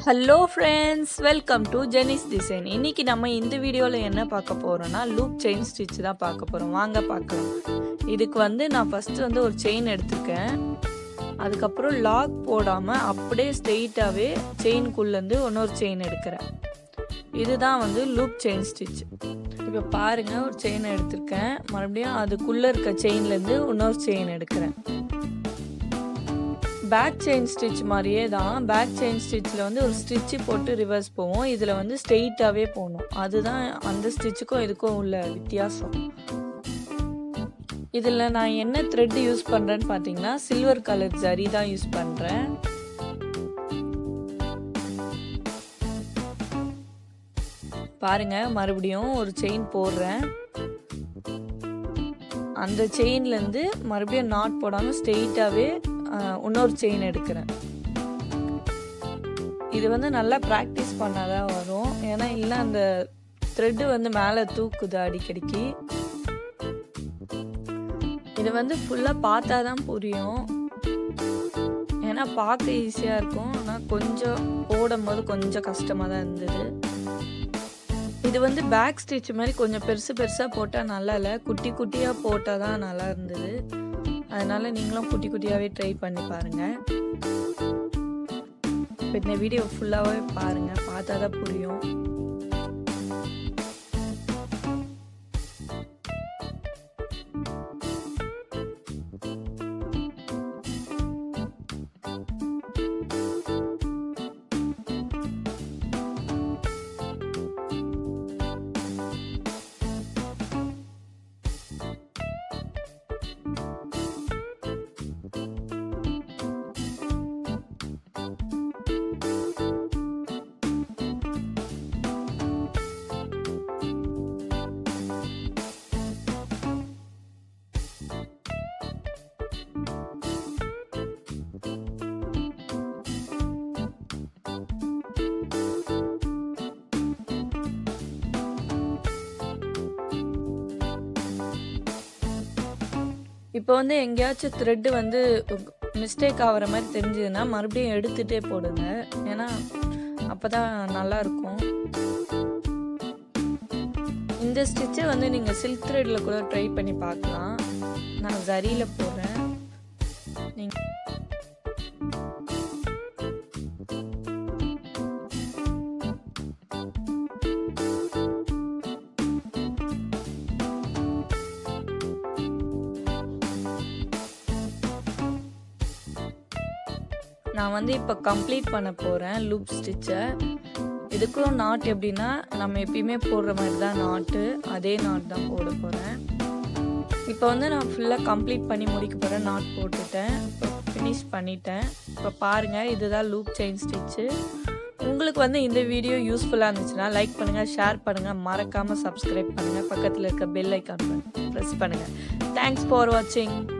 hello friends welcome to Jenis design இன்னைக்கு நம்ம இந்த வீடியோவில் என்ன பார்க்க போகிறோம்னா லூப் செயின் ஸ்டிச் தான் பார்க்க போகிறோம் வாங்க பார்க்கலாம் இதுக்கு வந்து நான் ஃபஸ்ட்டு வந்து ஒரு செயின் எடுத்திருக்கேன் அதுக்கப்புறம் லாக் போடாமல் அப்படியே ஸ்ட்ரெயிட்டாகவே செயின்குள்ளேருந்து இன்னொரு செயின் எடுக்கிறேன் இதுதான் வந்து லூப் செயின் ஸ்டிச் இப்போ பாருங்கள் ஒரு செயின் எடுத்திருக்கேன் மறுபடியும் அதுக்குள்ளே இருக்க செயின்லேருந்து இன்னொரு செயின் எடுக்கிறேன் பேக் செயின் ஸ்டிச் மாதிரியே தான் பேக் செயின் ஸ்டிச்சில் வந்து ஒரு ஸ்டிச்சு போட்டு ரிவர்ஸ் போவோம் இதில் வந்து ஸ்ட்ரெயிட்டாகவே போகணும் அதுதான் அந்த ஸ்டிச்சுக்கும் இதுக்கும் உள்ள வித்தியாசம் இதில் நான் என்ன த்ரெட் யூஸ் பண்ணுறேன்னு பார்த்தீங்கன்னா சில்வர் கலர் ஜரி தான் யூஸ் பண்ணுறேன் பாருங்க மறுபடியும் ஒரு செயின் போடுறேன் அந்த செயின்லேருந்து மறுபடியும் நாட் போடாமல் ஸ்ட்ரெயிட்டாகவே இன்னொரு செயின் எடுக்கிறேன் இது வந்து நல்லா ப்ராக்டிஸ் பண்ணாதான் வரும் ஏன்னா இல்லை அந்த த்ரெட்டு வந்து மேலே தூக்குது அடிக்கடிக்கு இது வந்து ஃபுல்லாக பார்த்தா தான் புரியும் ஏன்னா பார்க்க ஈஸியாக இருக்கும் ஆனால் கொஞ்சம் போடும்போது கொஞ்சம் கஷ்டமாக தான் இருந்தது இது வந்து பேக் ஸ்டிச் மாதிரி கொஞ்சம் பெருசு பெருசாக போட்டால் நல்லா இல்லை குட்டி குட்டியாக போட்டால் தான் நல்லா இருந்தது அதனால் நீங்களும் குட்டி குட்டியாகவே ட்ரை பண்ணி பாருங்கள் இப்போ இந்த வீடியோ ஃபுல்லாகவே பாருங்கள் பார்த்தா தான் புரியும் இப்போ வந்து எங்கேயாச்சும் த்ரெட்டு வந்து மிஸ்டேக் ஆகிற மாதிரி தெரிஞ்சதுன்னா மறுபடியும் எடுத்துகிட்டே போடுங்க ஏன்னா அப்போ தான் நல்லாயிருக்கும் இந்த ஸ்டிச்சை வந்து நீங்கள் சில்க் த்ரெட்டில் கூட ட்ரை பண்ணி பார்க்கலாம் நான் ஜரியில் போடுறேன் நீங்கள் நான் வந்து இப்போ கம்ப்ளீட் பண்ண போகிறேன் லூப் ஸ்டிச்சை இதுக்கும் நாட் எப்படின்னா நம்ம எப்பயுமே போடுற மாதிரி தான் நாட்டு அதே நாட் தான் போட போகிறேன் இப்போ வந்து நான் ஃபுல்லாக கம்ப்ளீட் பண்ணி முடிக்க போகிறேன் நாட் போட்டுட்டேன் இப்போ ஃபினிஷ் பண்ணிட்டேன் இப்போ பாருங்கள் இதுதான் லூப் செயின் ஸ்டிச்சு உங்களுக்கு வந்து இந்த வீடியோ யூஸ்ஃபுல்லாக இருந்துச்சுன்னா லைக் பண்ணுங்கள் ஷேர் பண்ணுங்கள் மறக்காமல் சப்ஸ்கிரைப் பண்ணுங்கள் பக்கத்தில் இருக்க பெல் ஐக்கான் ப்ரெஸ் பண்ணுங்கள் தேங்க்ஸ் ஃபார் வாட்சிங்